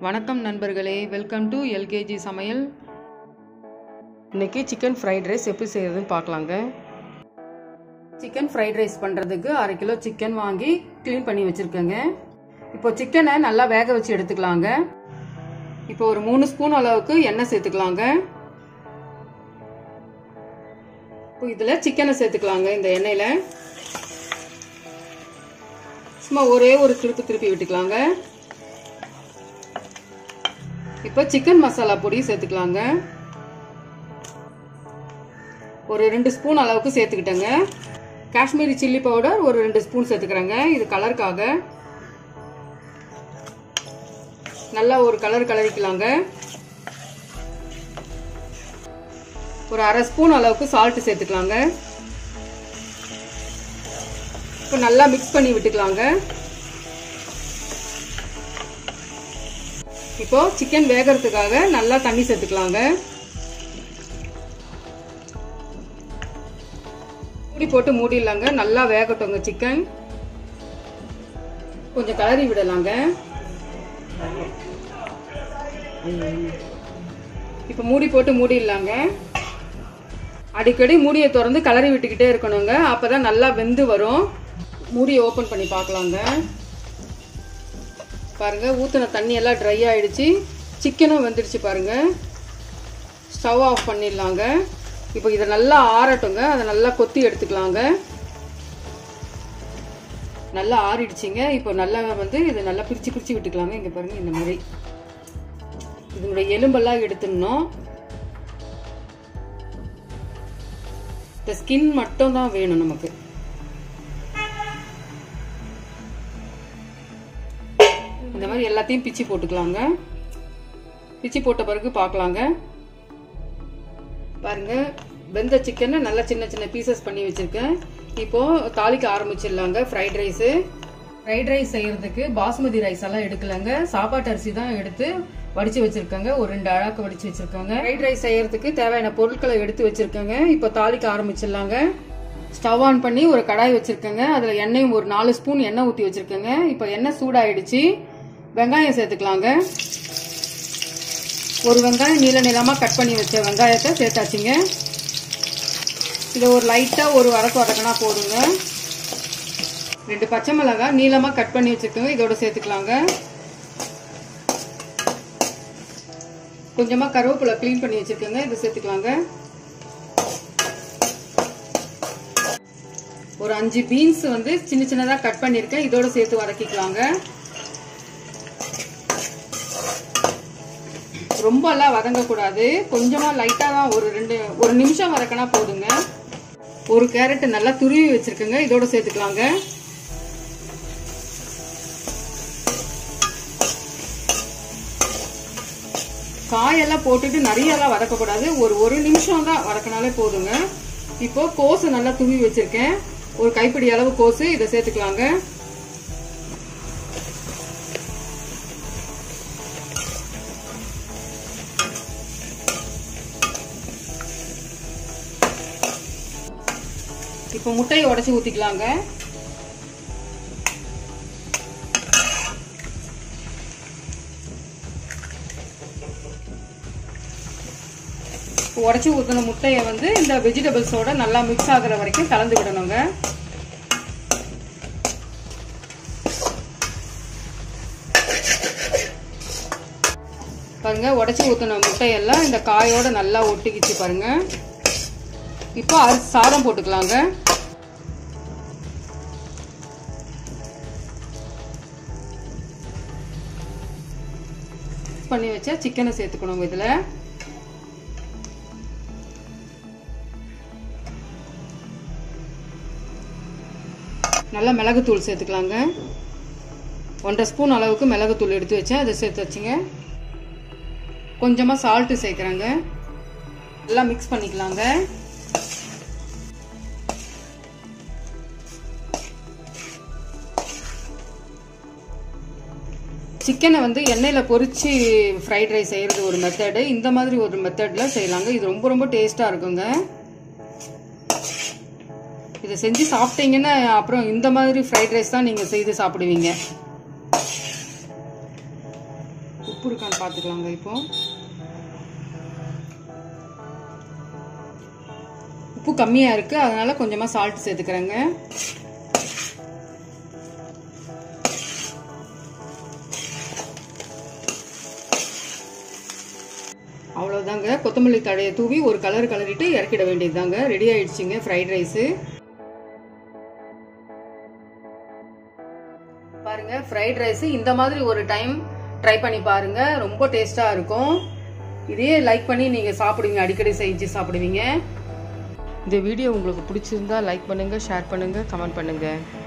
வணக்கம் நண்பர்களே welcome to LKG சமையல் இன்னைக்கு சிக்கன் ஃப்ரைட் ரைஸ் எப்படி செய்யறதுன்னு பார்க்கலாங்க சிக்கன் ஃப்ரைட் ரைஸ் பண்ணுறதுக்கு அரை கிலோ சிக்கன் வாங்கி க்ளீன் பண்ணி வச்சுருக்கேங்க இப்போ சிக்கனை நல்லா வேக வச்சு எடுத்துக்கலாங்க இப்போ ஒரு மூணு ஸ்பூன் அளவுக்கு எண்ணெய் சேர்த்துக்கலாங்க இப்போ இதில் சிக்கனை சேர்த்துக்கலாங்க இந்த எண்ணெயில் சும்மா ஒரே ஒரு திருப்பு திருப்பி விட்டுக்கலாங்க இப்போ சிக்கன் மசாலா பொடி சேர்த்துக்கலாங்க ஒரு ரெண்டு ஸ்பூன் அளவுக்கு சேர்த்துக்கிட்டேங்க காஷ்மீரி சில்லி பவுடர் ஒரு ரெண்டு ஸ்பூன் சேர்த்துக்கிறேங்க இது கலருக்காக நல்லா ஒரு கலர் கலரிக்கலாங்க ஒரு அரை ஸ்பூன் அளவுக்கு சால்ட் சேர்த்துக்கலாங்க இப்போ நல்லா மிக்ஸ் பண்ணி விட்டுக்கலாங்க இப்போ சிக்கன் வேகிறதுக்காக நல்லா தண்ணி சேர்த்துக்கலாங்க மூடி போட்டு மூடிடலாங்க நல்லா வேகட்டுங்க சிக்கன் கொஞ்சம் கலரி விடலாங்க இப்போ மூடி போட்டு மூடிடலாங்க அடிக்கடி மூடியை திறந்து கலரி விட்டுக்கிட்டே இருக்கணுங்க அப்பதான் நல்லா வெந்து வரும் மூடியை ஓப்பன் பண்ணி பார்க்கலாங்க பாருங்க ஊற்றின தண்ணி எல்லாம் ட்ரை ஆயிடுச்சு சிக்கனும் வெந்துடுச்சு பாருங்க ஸ்டவ் ஆஃப் பண்ணிடலாங்க இப்போ இதை நல்லா ஆறட்டுங்க அதை நல்லா கொத்தி எடுத்துக்கலாங்க நல்லா ஆறிடுச்சிங்க இப்போ நல்லா வந்து இதை நல்லா பிரித்து பிரித்து விட்டுக்கலாங்க இங்கே பாருங்க இந்த மாதிரி இதனுடைய எலும்பெல்லாம் எடுத்துடணும் இந்த ஸ்கின் மட்டும் தான் வேணும் நமக்கு இந்த மாதிரி எல்லாத்தையும் பிச்சு போட்டுக்கலாங்க பிச்சு போட்ட பிறகு பார்க்கலாங்க பாருங்க வெந்த சிக்கனை நல்லா சின்ன சின்ன பீசஸ் பண்ணி வச்சிருக்கேன் இப்போ தாளிக்க ஆரம்பிச்சிடலாங்க ஃப்ரைட் ரைஸு ஃப்ரைட் ரைஸ் செய்யறதுக்கு பாஸ்மதி ரைஸ் எல்லாம் எடுக்கலங்க சாப்பாட்டு அரிசி தான் எடுத்து வடிச்சு வச்சிருக்காங்க ஒரு ரெண்டு அழாக்கு வடிச்சு வச்சிருக்காங்க ஃப்ரைட் ரைஸ் செய்யறதுக்கு தேவையான பொருட்களை எடுத்து வச்சிருக்காங்க இப்போ தாளிக்க ஆரம்பிச்சிடலாங்க ஸ்டவ் ஆன் பண்ணி ஒரு கடாய் வச்சிருக்கேங்க அதுல எண்ணெயும் ஒரு நாலு ஸ்பூன் எண்ணெய் ஊற்றி வச்சிருக்கேங்க இப்போ எண்ணெய் சூடாயிடுச்சு வெங்காயம் சேர்த்துக்கலாங்க ஒரு வெங்காயம் நீள நீளமாக கட் பண்ணி வச்ச வெங்காயத்தை சேர்த்தாச்சுங்க இதை ஒரு லைட்டாக ஒரு வரக்கு வதக்கினா போதுங்க ரெண்டு பச்சை மிளகாய் நீளமாக கட் பண்ணி வச்சுருக்கோங்க இதோட சேர்த்துக்கலாங்க கொஞ்சமாக கருவேப்பிலை க்ளீன் பண்ணி வச்சுருக்கோங்க இதை சேர்த்துக்கலாங்க ஒரு அஞ்சு பீன்ஸ் வந்து சின்ன சின்னதாக கட் பண்ணியிருக்கேன் இதோட சேர்த்து வதக்கிக்கலாங்க ரொம்பலாம் வதங்கக்கூடாது கொஞ்சமாக லைட்டாக தான் ஒரு ரெண்டு ஒரு நிமிஷம் வதக்கினா போதுங்க ஒரு கேரட் நல்லா துருவி வச்சிருக்கேங்க இதோட சேர்த்துக்கலாங்க காயெல்லாம் போட்டுட்டு நிறையலாம் வதக்கக்கூடாது ஒரு ஒரு நிமிஷம் தான் வதக்கினாலே போதுங்க இப்போ கோஸு நல்லா துருவி வச்சிருக்கேன் ஒரு கைப்பிடி அளவு கோஸு இதை சேர்த்துக்கலாங்க இப்போ முட்டையை உடச்சி ஊற்றிக்கலாங்க உடச்சி ஊற்றின முட்டையை வந்து இந்த வெஜிடபிள்ஸோட நல்லா மிக்ஸ் ஆகுற வரைக்கும் கலந்து விடணுங்க பாருங்க உடச்சி ஊற்றின முட்டையெல்லாம் இந்த காயோட நல்லா ஒட்டிக்கிச்சு பாருங்க இப்போ அரிசி சாதம் போட்டுக்கலாங்க பண்ணி வச்சா சிக்கனை சேர்த்துக்கணும் இதில் நல்லா மிளகுத்தூள் சேர்த்துக்கலாங்க ஒன்றரை ஸ்பூன் அளவுக்கு மிளகுத்தூள் எடுத்து வச்சேன் அதை சேர்த்து வச்சுங்க கொஞ்சமாக சால்ட்டு சேர்க்குறேங்க நல்லா மிக்ஸ் பண்ணிக்கலாங்க சிக்கனை வந்து எண்ணெயில் பொரிச்சு ஃப்ரைட் ரைஸ் செய்கிறது ஒரு மெத்தடு இந்த மாதிரி ஒரு மெத்தடில் செய்யலாங்க இது ரொம்ப ரொம்ப டேஸ்ட்டாக இருக்குங்க இதை செஞ்சு சாப்பிட்டீங்கன்னா அப்புறம் இந்த மாதிரி ஃப்ரைட் ரைஸ் தான் நீங்கள் செய்து சாப்பிடுவீங்க உப்பு இருக்கான்னு பார்த்துக்கலாங்க இப்போ உப்பு கம்மியாக இருக்குது அதனால் கொஞ்சமாக சால்ட் சேர்த்துக்கிறேங்க அவ்வளோதாங்க கொத்தமல்லி தழையை தூவி ஒரு கலர் கலரிட்டு இறக்கிட வேண்டியதுதாங்க ரெடி ஆயிடுச்சுங்க ஃப்ரைட் ரைஸு பாருங்க ஃப்ரைட் ரைஸ் இந்த மாதிரி ஒரு டைம் ட்ரை பண்ணி பாருங்க ரொம்ப டேஸ்டா இருக்கும் இதே லைக் பண்ணி நீங்க சாப்பிடுவீங்க அடிக்கடி செஞ்சு சாப்பிடுவீங்க இந்த வீடியோ உங்களுக்கு பிடிச்சிருந்தா லைக் பண்ணுங்க ஷேர் பண்ணுங்க கமெண்ட் பண்ணுங்க